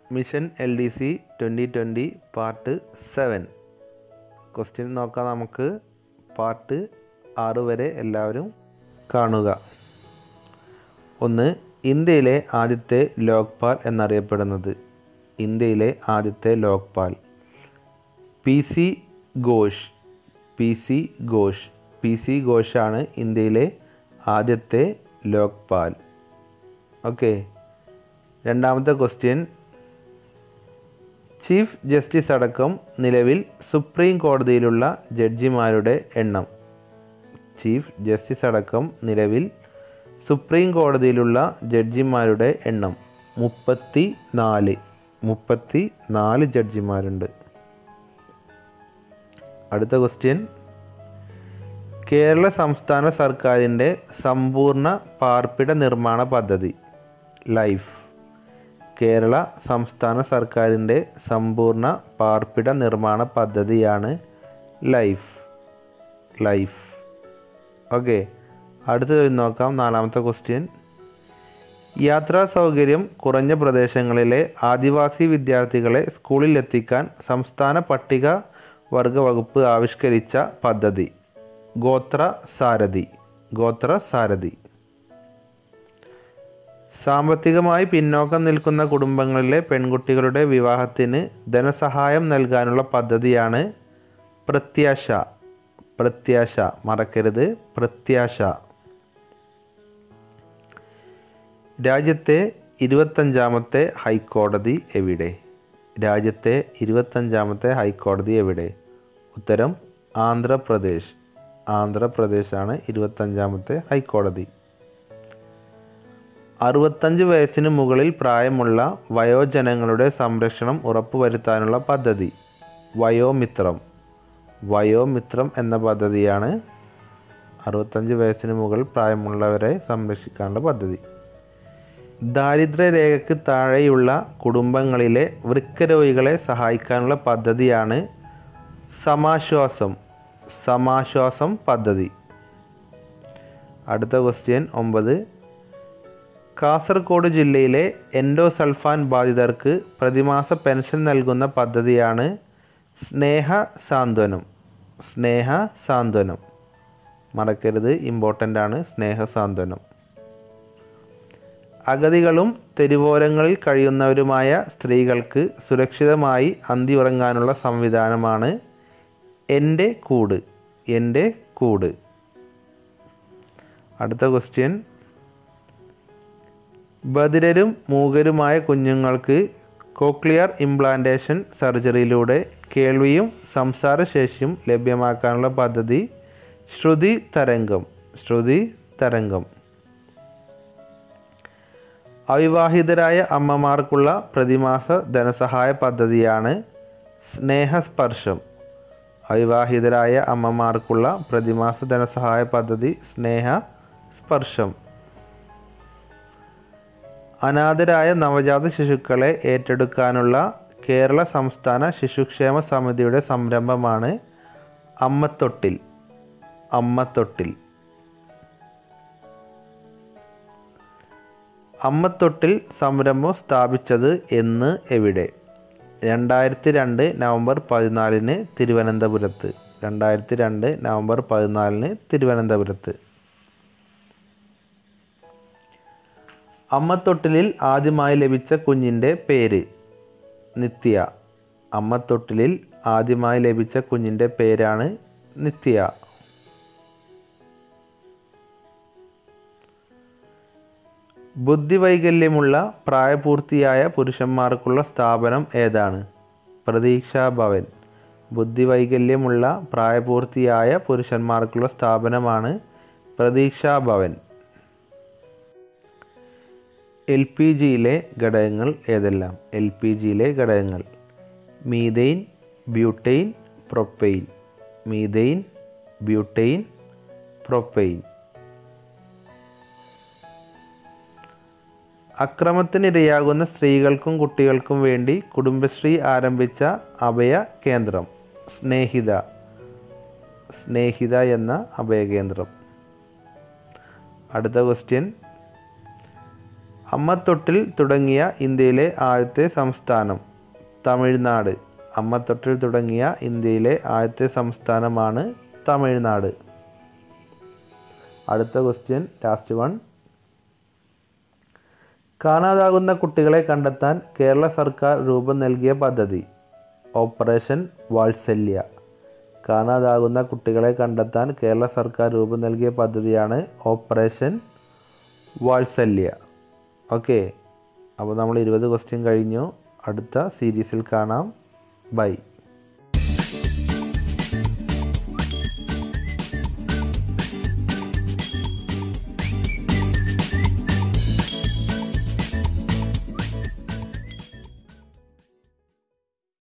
mission L D C twenty twenty part seven question നോക്കാം നമുക്ക് part ആറ് വരെ എല്ലാവരും കാണുക ഒന്ന് ഇന്ത്യയിലെ ആദ്യത്തെ ലോക്പാൽ എന്നറിയപ്പെടുന്നത് ഇന്ത്യയിലെ ആദ്യത്തെ Lokpal P C Ghosh P C Ghosh P C ഘോഷാണ് ഇന്ത്യയിലെ ആദ്യത്തെ ലോക്പാൽ ഓക്കെ രണ്ടാമത്തെ ക്വസ്റ്റ്യൻ ചീഫ് ജസ്റ്റിസ് അടക്കം നിലവിൽ സുപ്രീം കോടതിയിലുള്ള ജഡ്ജിമാരുടെ എണ്ണം ചീഫ് ജസ്റ്റിസ് അടക്കം നിലവിൽ സുപ്രീം കോടതിയിലുള്ള ജഡ്ജിമാരുടെ എണ്ണം മുപ്പത്തി നാല് മുപ്പത്തി നാല് ജഡ്ജിമാരുണ്ട് അടുത്ത ക്വസ്റ്റ്യൻ കേരള സംസ്ഥാന സർക്കാരിൻ്റെ സമ്പൂർണ്ണ പാർപ്പിട നിർമ്മാണ പദ്ധതി ലൈഫ് കേരള സംസ്ഥാന സർക്കാരിൻ്റെ സമ്പൂർണ്ണ പാർപ്പിട നിർമ്മാണ പദ്ധതിയാണ് ലൈഫ് ലൈഫ് ഓക്കെ അടുത്തത് നോക്കാം നാലാമത്തെ ക്വസ്റ്റ്യൻ യാത്രാ സൗകര്യം കുറഞ്ഞ പ്രദേശങ്ങളിലെ ആദിവാസി വിദ്യാർത്ഥികളെ സ്കൂളിൽ എത്തിക്കാൻ സംസ്ഥാന പട്ടിക വർഗ വകുപ്പ് ആവിഷ്കരിച്ച പദ്ധതി ഗോത്ര സാരഥി ഗോത്ര സാരഥി സാമ്പത്തികമായി പിന്നോക്കം നിൽക്കുന്ന കുടുംബങ്ങളിലെ പെൺകുട്ടികളുടെ വിവാഹത്തിന് ധനസഹായം നൽകാനുള്ള പദ്ധതിയാണ് പ്രത്യാശ പ്രത്യാശ മറക്കരുത് പ്രത്യാശ രാജ്യത്തെ ഇരുപത്തഞ്ചാമത്തെ ഹൈക്കോടതി എവിടെ രാജ്യത്തെ ഇരുപത്തഞ്ചാമത്തെ ഹൈക്കോടതി എവിടെ ഉത്തരം ആന്ധ്രാപ്രദേശ് ആന്ധ്രാപ്രദേശാണ് ഇരുപത്തഞ്ചാമത്തെ ഹൈക്കോടതി അറുപത്തഞ്ച് വയസ്സിന് മുകളിൽ പ്രായമുള്ള വയോജനങ്ങളുടെ സംരക്ഷണം ഉറപ്പുവരുത്താനുള്ള പദ്ധതി വയോമിത്രം വയോമിത്രം എന്ന പദ്ധതിയാണ് അറുപത്തഞ്ച് വയസ്സിന് മുകളിൽ പ്രായമുള്ളവരെ സംരക്ഷിക്കാനുള്ള പദ്ധതി ദാരിദ്ര്യരേഖയ്ക്ക് താഴെയുള്ള കുടുംബങ്ങളിലെ വൃക്കരോഗികളെ സഹായിക്കാനുള്ള പദ്ധതിയാണ് സമാശ്വാസം സമാശ്വാസം പദ്ധതി അടുത്ത ക്വസ്റ്റ്യൻ ഒമ്പത് കാസർഗോഡ് ജില്ലയിലെ എൻഡോസൾഫാൻ ബാധിതർക്ക് പ്രതിമാസ പെൻഷൻ നൽകുന്ന പദ്ധതിയാണ് സ്നേഹ സാന്ത്വനം സ്നേഹ സാന്ത്വനം മറക്കരുത് ഇമ്പോർട്ടൻ്റ് ആണ് സ്നേഹ സാന്ത്വനം അഗതികളും തെരുവോരങ്ങളിൽ കഴിയുന്നവരുമായ സ്ത്രീകൾക്ക് സുരക്ഷിതമായി അന്തി ഉറങ്ങാനുള്ള സംവിധാനമാണ് എൻ്റെ കൂട് എൻ്റെ കൂട് അടുത്ത ക്വസ്റ്റ്യൻ ബധിരരും മൂകരുമായ കുഞ്ഞുങ്ങൾക്ക് കോക്ലിയർ ഇംപ്ലാന്റേഷൻ സർജറിയിലൂടെ കേൾവിയും സംസാരശേഷിയും ലഭ്യമാക്കാനുള്ള പദ്ധതി ശ്രുതി തരംഗം ശ്രുതി തരംഗം അവിവാഹിതരായ അമ്മമാർക്കുള്ള പ്രതിമാസ ധനസഹായ പദ്ധതിയാണ് സ്നേഹസ്പർശം അവിവാഹിതരായ അമ്മമാർക്കുള്ള പ്രതിമാസ ധനസഹായ പദ്ധതി സ്നേഹ സ്പർശം അനാഥരായ നവജാത ശിശുക്കളെ ഏറ്റെടുക്കാനുള്ള കേരള സംസ്ഥാന ശിശുക്ഷേമ സമിതിയുടെ സംരംഭമാണ് അമ്മത്തൊട്ടിൽ അമ്മത്തൊട്ടിൽ അമ്മത്തൊട്ടിൽ സംരംഭം സ്ഥാപിച്ചത് എന്ന് എവിടെ രണ്ടായിരത്തി രണ്ട് നവംബർ പതിനാലിന് തിരുവനന്തപുരത്ത് രണ്ടായിരത്തി രണ്ട് നവംബർ പതിനാലിന് തിരുവനന്തപുരത്ത് അമ്മത്തൊട്ടിലിൽ ആദ്യമായി ലഭിച്ച കുഞ്ഞിൻ്റെ പേര് നിത്യ അമ്മത്തൊട്ടിലിൽ ആദ്യമായി ലഭിച്ച കുഞ്ഞിൻ്റെ പേരാണ് നിത്യ ബുദ്ധിവൈകല്യമുള്ള പ്രായപൂർത്തിയായ പുരുഷന്മാർക്കുള്ള സ്ഥാപനം ഏതാണ് പ്രതീക്ഷാ ഭവൻ ബുദ്ധിവൈകല്യമുള്ള പ്രായപൂർത്തിയായ പുരുഷന്മാർക്കുള്ള സ്ഥാപനമാണ് പ്രതീക്ഷാ ഭവൻ എൽ പി ജിയിലെ ഘടകങ്ങൾ ഏതെല്ലാം എൽ പി ജിയിലെ ഘടകങ്ങൾ methane butane propane methane butane propane അക്രമത്തിനിരയാകുന്ന സ്ത്രീകൾക്കും കുട്ടികൾക്കും വേണ്ടി കുടുംബശ്രീ ആരംഭിച്ച അഭയ കേന്ദ്രം സ്നേഹിത സ്നേഹിത എന്ന അഭയകേന്ദ്രം അടുത്ത ക്വസ്റ്റ്യൻ അമ്മത്തൊട്ടിൽ തുടങ്ങിയ ഇന്ത്യയിലെ ആദ്യത്തെ സംസ്ഥാനം തമിഴ്നാട് അമ്മത്തൊട്ടിൽ തുടങ്ങിയ ഇന്ത്യയിലെ ആദ്യത്തെ സംസ്ഥാനമാണ് തമിഴ്നാട് അടുത്ത ക്വസ്റ്റ്യൻ ലാസ്റ്റ് വൺ കാണാതാകുന്ന കുട്ടികളെ കണ്ടെത്താൻ കേരള സർക്കാർ രൂപം നൽകിയ പദ്ധതി ഓപ്പറേഷൻ വാത്സല്യ കാണാതാകുന്ന കുട്ടികളെ കണ്ടെത്താൻ കേരള സർക്കാർ രൂപം നൽകിയ പദ്ധതിയാണ് ഓപ്പറേഷൻ വാത്സല്യ ഓക്കെ അപ്പോൾ നമ്മൾ ഇരുപത് ക്വസ്റ്റ്യൻ കഴിഞ്ഞു അടുത്ത സീരീസിൽ കാണാം ബൈ